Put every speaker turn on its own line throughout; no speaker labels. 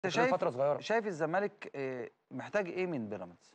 انت
خلال
شايف
فتره صغيره
شايف الزمالك آه، محتاج ايه من بيراميدز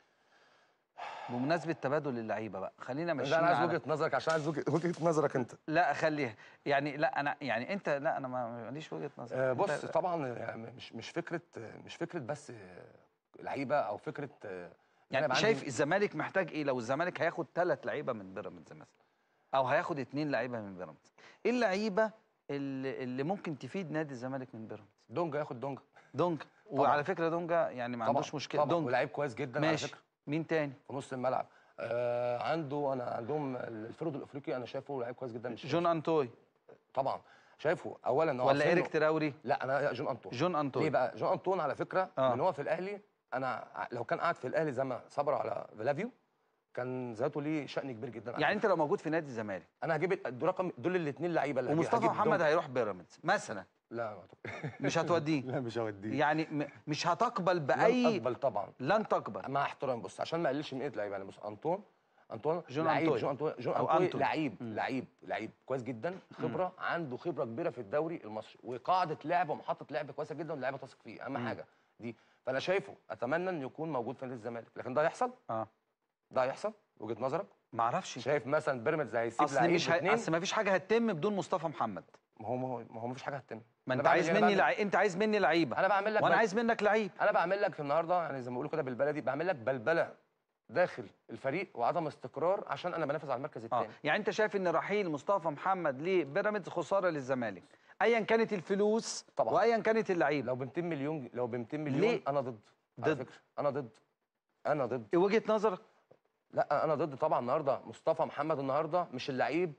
بمناسبه تبادل اللعيبه بقى خلينا
لا
ماشيين
انا عايز
على-
وجهه نظرك عشان عايز وجهه وجهة نظرك انت
لا خليها يعني لا انا يعني انت لا انا ما ماليش وجهه نظر
آه،
أنت-
بص طبعا يعني مش مش فكره مش فكره بس آه، لعيبه او فكره آه، إن أنا
يعني
يبقى
شايف
عندي-
الزمالك محتاج ايه لو الزمالك هياخد ثلاث لعيبه من بيراميدز مثلا او هياخد اثنين لعيبه من بيراميدز ايه اللعيبه اللي, اللي ممكن تفيد نادي الزمالك من بيراميدز
دونجا ياخد دونجا
دونجا وعلى فكره دونجا يعني ما
طبعا
عندوش مشكله
طبعا
دونجا
ولاعيب كويس جدا
ماشي
على فكره
مين تاني
في نص الملعب آه عنده انا عندهم الفرود الافريقي انا شايفه لعيب كويس جدا مش
جون انتوي
طبعا شايفه اولا إن هو
ولا
سنه-
ايريك تراوري
لا انا جون انطون
جون انتوي
ليه بقى جون انطون على فكره
آه.
آه. من هو في الاهلي انا ع- لو كان قاعد في الاهلي زي ما صبر على فلافيو كان ذاته ليه شأن كبير جدا على
يعني
فكرة.
انت لو موجود في نادي الزمالك
انا هجيب ال- دول رقم دول الاثنين لعيبه اللي هجيب-
ومصطفى
هجيب
محمد
دونجا.
هيروح بيراميدز مثلا
لا ما أعتقد.
مش هتوديه
لا مش هوديه
يعني م- مش هتقبل
لن
باي
اقبل طبعا
لن تقبل
مع احترامي بص عشان ما اقللش من قيمه لعيبه يعني بص انطون انطون
جون
لعيب
أنطوي.
جون انطون جون
أو
انطوي
أنتون.
لعيب
مم.
لعيب لعيب كويس جدا خبره عنده خبره كبيره في الدوري المصري وقاعده لعب ومحطه لعب كويسه جدا واللعيبه تثق فيه اهم
مم.
حاجه دي فانا شايفه اتمنى ان يكون موجود في نادي الزمالك لكن ده يحصل
اه
ده هيحصل وجهه نظرك
ما اعرفش
شايف مثلا بيراميدز هيسيب
اصل
لعيب
مش هي...
اتنين
اصل ما فيش حاجه هتتم بدون مصطفى محمد
ما هو ما هو ما هو مفيش حاجه هتتم
ما
أنا
انت
بعمل
عايز
إيه؟ أنا
مني
بعمل-
لعي... انت عايز مني لعيبه
انا بعمل لك
وانا
بل-
عايز منك لعيب
انا بعمل لك النهارده يعني زي ما بيقولوا كده بالبلدي بعمل لك بلبله داخل الفريق وعدم استقرار عشان انا بنافس على المركز
اه
الثاني
يعني انت شايف ان رحيل مصطفى محمد لبيراميدز خساره للزمالك ايا كانت الفلوس
طبعا.
وايا كانت اللعيبه
لو ب 200 مليون لو ب 200 مليون
ليه؟
انا ضد على
ضد.
فكره انا ضد انا ضد
ايه وجهه نظرك
لا انا ضد طبعا النهارده مصطفى محمد النهارده مش اللعيب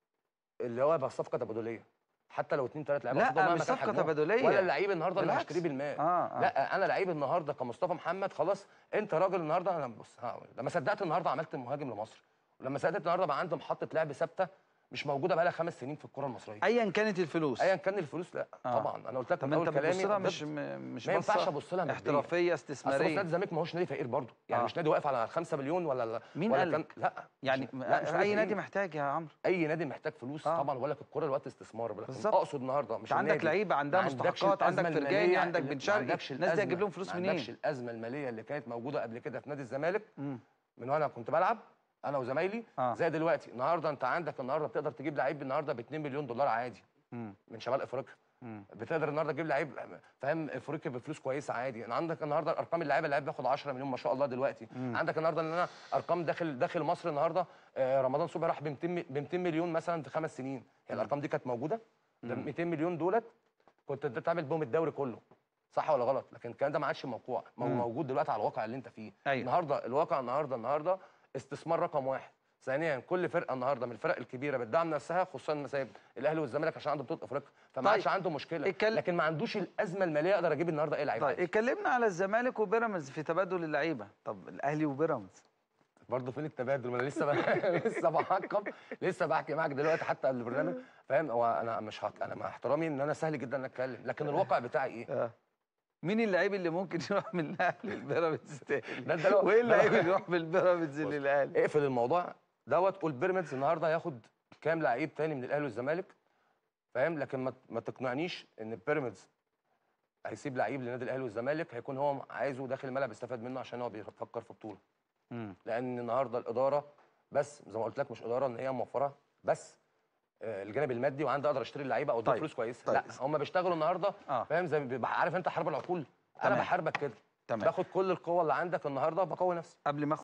اللي هو يبقى صفقه تبادليه حتى لو اتنين تلاته لعيبه
لا،
قصادهم مهما
مش
كان
صفقة
حجمهم.
تبادلية.
ولا اللعيب النهارده اللي
بالعكس.
هشتريه بالمال
اه اه
لا انا لعيب النهارده كمصطفى محمد خلاص انت راجل النهارده انا بص هقول. لما صدقت النهارده عملت مهاجم لمصر ولما صدقت النهارده بقى عندي محطه لعب ثابته مش موجوده بقى لها خمس سنين في الكره المصريه
ايا كانت الفلوس
ايا كان الفلوس لا
آه.
طبعا انا قلت لك
طب
من
انت
اول
بتبص
كلامي
لها
ضد.
مش م- مش
ما ينفعش
بصة
ابص لها مادياً.
احترافيه
اصل بص
استثماريه
نادي الزمالك ما هوش نادي فقير برضه يعني
آه.
مش نادي واقف على 5 مليون ولا
مين
ولا
قال
كان
لك؟
لا
يعني
مش- لا، مش
اي
فقير.
نادي محتاج يا عمرو
اي نادي محتاج فلوس
آه.
آه. طبعا بقول لك الكوره دلوقتي استثمار بقول لك
بالظبط.
اقصد النهارده مش
انت عندك
النادي.
لعيبه عندها
ما عندكش
مستحقات عندك
الأزمة
فرجاني
المالية
عندك
اللي-
بن
ما
شرقي
عندكش
الناس دي هتجيب
الأزمة-
لهم فلوس
ما
منين
عندكش الازمه الماليه اللي كانت موجوده قبل كده في نادي الزمالك
مم.
من وانا كنت بلعب انا وزمايلي
آه.
زي دلوقتي النهارده انت عندك النهارده بتقدر تجيب لعيب النهارده ب 2 مليون دولار عادي
مم.
من شمال افريقيا
مم.
بتقدر النهارده تجيب لعيب فاهم افريقيا بفلوس كويسه عادي انا عندك النهارده ارقام اللعيبه اللعيب بياخد 10 مليون ما شاء الله دلوقتي
مم.
عندك النهارده ان انا ارقام داخل داخل مصر النهارده آه، رمضان صبحي راح ب 200 ب 200 مليون مثلا في خمس سنين هي الارقام دي كانت موجوده ده
مم.
200 مليون دولت كنت انت تعمل بهم الدوري كله صح ولا غلط لكن الكلام ده ما عادش موقوع مو-
مم.
موجود دلوقتي على الواقع اللي انت فيه
ايوه
النهارده الواقع النهارده النهارده استثمار رقم واحد ثانيا كل فرقه النهارده من الفرق الكبيره بتدعم نفسها خصوصا مثلا الاهلي والزمالك عشان عنده بطوله افريقيا فما
طيب.
عادش عنده مشكله
اتكلم-
لكن ما عندوش الازمه الماليه اقدر اجيب النهارده ايه لعيب
طيب
عادي.
اتكلمنا على الزمالك وبيراميدز في تبادل اللعيبه طب الاهلي وبيراميدز
برضه فين التبادل ما انا لسه ب... لسه بعقب لسه بحكي معاك دلوقتي حتى قبل البرنامج فاهم هو انا مش هك... انا مع احترامي ان انا سهل جدا ان اتكلم لكن الواقع بتاعي ايه
اه مين اللعيب اللي ممكن يروح من الاهلي للبيراميدز تاني
ده انت لو
وايه اللعيب
ده-
اللي يروح من البيراميدز
بص.
للاهلي
اقفل الموضوع دوت قول بيراميدز النهارده هياخد كام لعيب تاني من الاهلي والزمالك فاهم لكن ما ما تقنعنيش ان بيراميدز هيسيب لعيب للنادي الاهلي والزمالك هيكون هو عايزه داخل الملعب يستفاد منه عشان هو بيفكر في بطوله
مم.
لان النهارده الاداره بس زي ما قلت لك مش اداره ان هي موفره بس آه، الجانب المادي وعندي اقدر اشتري اللعيبه او اديهم
طيب.
فلوس كويسه
طيب.
لا هم بيشتغلوا النهارده
اه
فاهم زي بيبقى عارف انت حرب العقول انا
تمام.
بحاربك كده
تمام
باخد كل القوه اللي عندك النهارده بقوي نفسي
قبل ما